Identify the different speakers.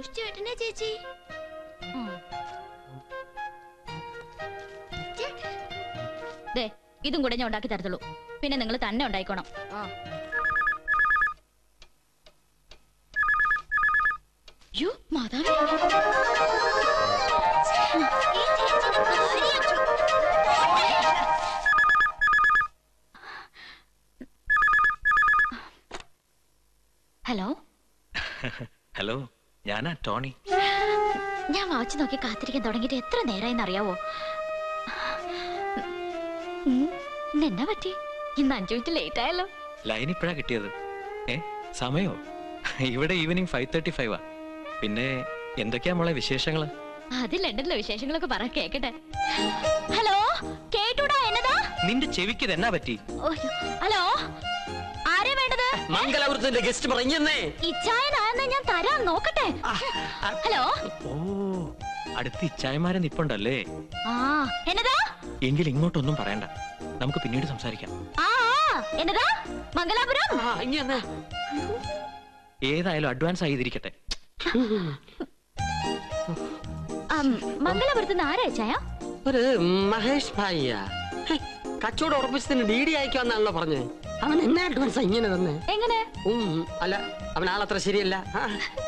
Speaker 1: സൂക്ഷിച്ചു വെട്ടണേ ചേച്ചി
Speaker 2: ദേ ഇതും കൂടെ ഞാൻ ഉണ്ടാക്കി തരത്തുള്ളൂ പിന്നെ നിങ്ങൾ തന്നെ ഉണ്ടായിക്കോണം യ്യോ, മാതാവേ.
Speaker 1: ഈ ചേച്ചിയുടെ കാര്യം.
Speaker 2: ഹലോ
Speaker 3: ഹലോ ഞാനാ ടോണി
Speaker 2: ഞാൻ വാച്ച് നോക്കി കാത്തിരിക്കാൻ തുടങ്ങിയിട്ട് എത്ര നേരമായിന്ന് അറിയാവോ ഉം, ഇന്ന് എന്നാ പറ്റി ഇന്ന് അഞ്ചു മിനിറ്റ് ലേറ്റ് ആയല്ലോ
Speaker 3: ലൈൻ ഇപ്പോഴാ കിട്ടിയത് ഏ സമയോ ഇവിടെ ഈവനിങ് ഫൈവ് തേർട്ടി ഫൈവാ പിന്നെ എന്തൊക്കെയാ മോളെ വിശേഷങ്ങള്
Speaker 2: അത് ലണ്ടനിലെ വിശേഷങ്ങളൊക്കെ പറ കേക്കട്ടെ ഹലോ കേട്ടൂടാ എന്നതാ
Speaker 3: നിന്റെ ചെവിക്ക് ഇത് എന്നാ പറ്റി
Speaker 2: ഓയ്യോ, ഹലോ ആരെ വേണ്ടത്
Speaker 4: മംഗലാപുരത്തിന്റെ ഗസ്റ്റ് പറഞ്ഞെന്നേ
Speaker 2: ഇച്ചായനാണെന്ന് ഞാൻ തരാം നോക്കട്ടെ ഹലോ
Speaker 3: ഓ അടുത്ത് ഇച്ചായമാരെ നിപ്പുണ്ടല്ലേ
Speaker 2: ആ എന്നതാ
Speaker 3: എങ്കിൽ ഇങ്ങോട്ടൊന്നും പറയണ്ട നമുക്ക് പിന്നീട് സംസാരിക്കാം
Speaker 2: ആ ആ, എന്നതാ മംഗലാപുരം
Speaker 4: ആ ഇനി എന്നാ
Speaker 3: ഏതായാലും അഡ്വാൻസ് ആയിരിക്കട്ടെ
Speaker 2: ആം, മംഗലാപുരത്ത് നിന്ന് ആരാ ചായ
Speaker 4: ഒരു മഹേഷ് ഭായിയാ ഹേ, കച്ചവടം ഉറപ്പിച്ചതിന് ഡി ഡി അയക്കാന്നാണല്ലോ പറഞ്ഞത് അവൻ എന്നെ അഡ്വാൻസ് ഇങ്ങനെ തന്നെ
Speaker 2: എങ്ങനെ
Speaker 4: ഉം, അല്ല അവൻ ആളത്ര ശരിയല്ല ആ,